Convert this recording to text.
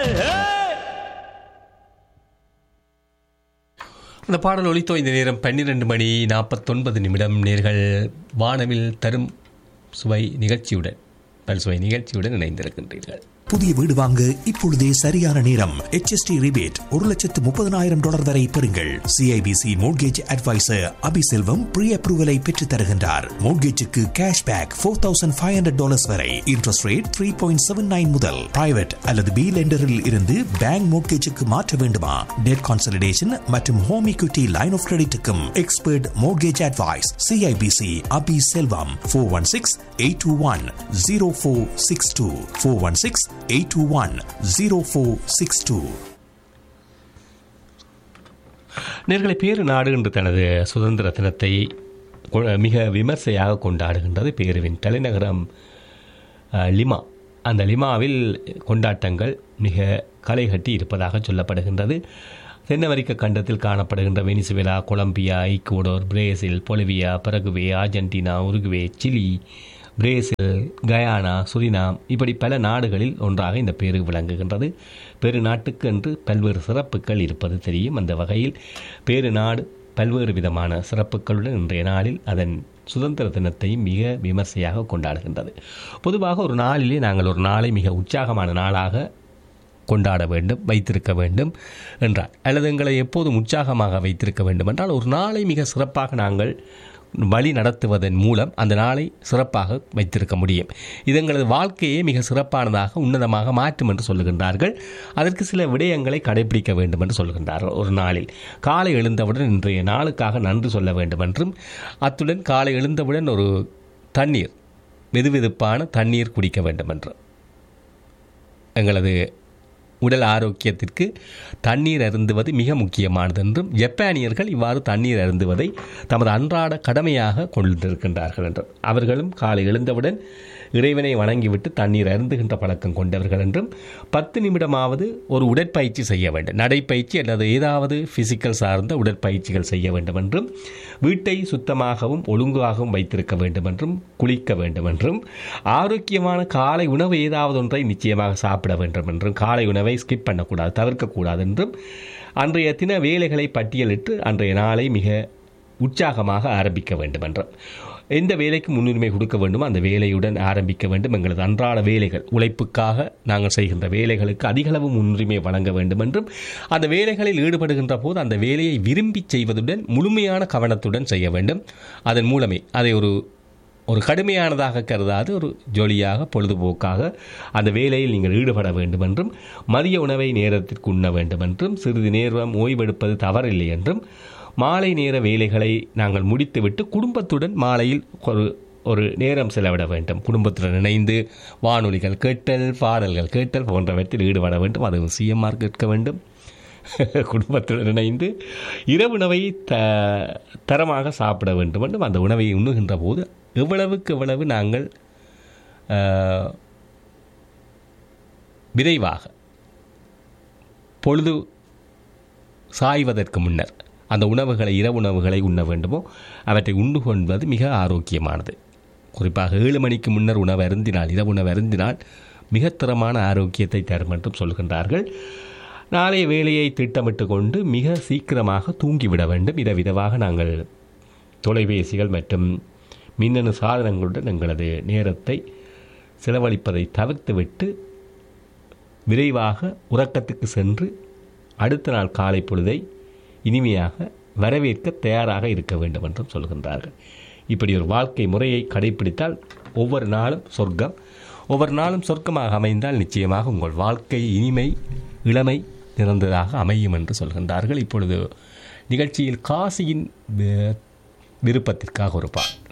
அந்த பாடல் ஒலித்தோ இந்த நேரம் பன்னிரண்டு மணி நாற்பத்தொன்பது நிமிடம் நேர்கள் வானவில் தரும் சுவை நிகழ்ச்சியுடன் பல் சுவை நிகழ்ச்சியுடன் இணைந்திருக்கின்றீர்கள் புதிய வீடு வாங்க இப்பொழுதே சரியான நேரம் HST ரிபேட் ஒரு லட்சத்து முப்பதனாயிரம் டாலர் வரை பெறுங்கள் CIBC mortgage adviser Abiselvam pre அப்ரூவலை பெற்றுத் தருகின்றார் மோட்கேஜுக்கு cash back four thousand five hundred dollars வரை interest rate three point seven nine முதல் பிரைவேட் அல்லது பி லெண்டரில் இருந்து பேங்க் மோட்கேஜுக்கு மாற்ற வேண்டுமா டெட் கான்சலிடேஷன் மற்றும் ஹோம் equity லைன் ஆஃப் கிரெடிட்டுக்கும் expert mortgage advice CIBC Abi Selvam four one six eight two one zero four six two four one six eight two one zero four six two நேர்களை பேரு நாடு என்று தனது சுதந்திர தினத்தை கொ- மிக விமர்சையாக கொண்டாடுகின்றது பேருவின் தலைநகரம் அஹ், லிமா அந்த லிமாவில் கொண்டாட்டங்கள் மிக களை கட்டி இருப்பதாக சொல்லப்படுகின்றது தென் அமெரிக்க கண்டத்தில் காணப்படுகின்ற Venezuela Colombia Ecuador Brazil Bolivia Paraguay Argentina Uruguay Chile Brazil Guyana Suriname இப்படி பல நாடுகளில் ஒன்றாக இந்த பேரு விளங்குகின்றது பெரு நாட்டுக்கு என்று பல்வேறு சிறப்புகள் இருப்பது தெரியும் அந்த வகையில் பேரு நாடு பல்வேறு விதமான சிறப்புகளுடன் இன்றைய நாளில் அதன் சுதந்திர தினத்தையும் மிக விமர்சையாக கொண்டாடுகின்றது பொதுவாக ஒரு நாளிலே நாங்கள் ஒரு நாளை மிக உற்சாகமான நாளாக கொண்டாட வேண்டும் வைத்திருக்க வேண்டும் என்றால் அல்லது எங்களை எப்போதும் உற்சாகமாக வைத்திருக்க வேண்டும் என்றால் ஒரு நாளை மிக சிறப்பாக நாங்கள் வழி நடத்துவதன் மூலம் அந்த நாளை சிறப்பாக வைத்திருக்க முடியும் இது எங்களது வாழ்க்கையை மிக சிறப்பானதாக உன்னதமாக மாற்றும் என்று சொல்லுகின்றார்கள் அதற்கு சில விடயங்களை கடைபிடிக்க வேண்டும் என்று சொல்கின்றார்கள் ஒரு நாளில் காலை எழுந்தவுடன் இன்றைய நாளுக்காக நன்றி சொல்ல வேண்டும் என்றும் அத்துடன் காலை எழுந்தவுடன் ஒரு தண்ணீர் வெதுவெதுப்பான தண்ணீர் குடிக்க வேண்டும் என்றும் எங்களது உடல் ஆரோக்கியத்திற்கு தண்ணீர் அருந்துவது மிக முக்கியமானது என்றும் ஜப்பானியர்கள் இவ்வாறு தண்ணீர் அருந்துவதை தமது அன்றாட கடமையாக கொண்டிருக்கின்றார்கள் என்றும் அவர்களும் காலை எழுந்தவுடன் இறைவனை வணங்கிவிட்டு தண்ணீர் அருந்துகின்ற பழக்கம் கொண்டவர்கள் என்றும் பத்து நிமிடமாவது ஒரு உடற்பயிற்சி செய்ய வேண்டும் நடைப்பயிற்சி அல்லது ஏதாவது பிசிக்கல் சார்ந்த உடற்பயிற்சிகள் செய்ய வேண்டும் என்றும் வீட்டை சுத்தமாகவும் ஒழுங்காகவும் வைத்திருக்க வேண்டும் என்றும் குளிக்க வேண்டும் என்றும் ஆரோக்கியமான காலை உணவு ஏதாவது ஒன்றை நிச்சயமாக சாப்பிட வேண்டும் என்றும் காலை உணவை ஸ்கிப் பண்ணக்கூடாது தவிர்க்கக்கூடாது என்றும் அன்றைய தின வேலைகளை பட்டியலிட்டு அன்றைய நாளை மிக உற்சாகமாக ஆரம்பிக்க வேண்டும் என்றும் எந்த வேலைக்கு முன்னுரிமை கொடுக்க வேண்டுமோ அந்த வேலையுடன் ஆரம்பிக்க வேண்டும் எங்களது அன்றாட வேலைகள் உழைப்புக்காக நாங்கள் செய்கின்ற வேலைகளுக்கு அதிகளவு முன்னுரிமை வழங்க வேண்டும் என்றும் அந்த வேலைகளில் ஈடுபடுகின்ற போது அந்த வேலையை விரும்பி செய்வதுடன் முழுமையான கவனத்துடன் செய்ய வேண்டும் அதன் மூலமே அதை ஒரு ஒரு கடுமையானதாக கருதாது ஒரு ஜொலியாக பொழுதுபோக்காக அந்த வேலையில் நீங்கள் ஈடுபட வேண்டும் என்றும் மதிய உணவை நேரத்திற்கு உண்ண வேண்டும் என்றும் சிறிது நேரம் ஓய்வெடுப்பது தவறில்லை என்றும் மாலை நேர வேலைகளை நாங்கள் முடித்துவிட்டு குடும்பத்துடன் மாலையில் ஒரு ஒரு நேரம் செலவிட வேண்டும் குடும்பத்துடன் இணைந்து வானொலிகள் கேட்டல் பாடல்கள் கேட்டல் போன்றவற்றில் ஈடுபட வேண்டும் அது சிஎம்ஆர் கேட்க வேண்டும் குடும்பத்துடன் இணைந்து இரவு உணவை த தரமாக சாப்பிட வேண்டும் என்றும் அந்த உணவை உண்ணுகின்ற போது எவ்வளவுக்கு எவ்வளவு நாங்கள் அஹ், விரைவாக பொழுது சாய்வதற்கு முன்னர் அந்த உணவுகளை இரவு உணவுகளை உண்ண வேண்டுமோ அவற்றை உண்டு கொள்வது மிக ஆரோக்கியமானது குறிப்பாக ஏழு மணிக்கு முன்னர் உணவு அருந்தினால் இரவு உணவு அருந்தினால் மிக தரமான ஆரோக்கியத்தை தரும் என்றும் சொல்கின்றார்கள் நாளைய வேலையை திட்டமிட்டு கொண்டு மிக சீக்கிரமாக தூங்கிவிட வேண்டும் இரவிரவாக நாங்கள் தொலைபேசிகள் மற்றும் மின்னணு சாதனங்களுடன் எங்களது நேரத்தை செலவழிப்பதை தவிர்த்துவிட்டு விரைவாக உறக்கத்துக்கு சென்று அடுத்த நாள் காலை பொழுதை இனிமையாக வரவேற்க தயாராக இருக்க வேண்டும் என்றும் சொல்கின்றார்கள் இப்படி ஒரு வாழ்க்கை முறையை கடைபிடித்தால் ஒவ்வொரு நாளும் சொர்க்கம் ஒவ்வொரு நாளும் சொர்க்கமாக அமைந்தால் நிச்சயமாக உங்கள் வாழ்க்கை இனிமை இளமை நிறந்ததாக அமையும் என்று சொல்கின்றார்கள் இப்பொழுது நிகழ்ச்சியில் காசியின் வி- விருப்பத்திற்காக ஒரு பா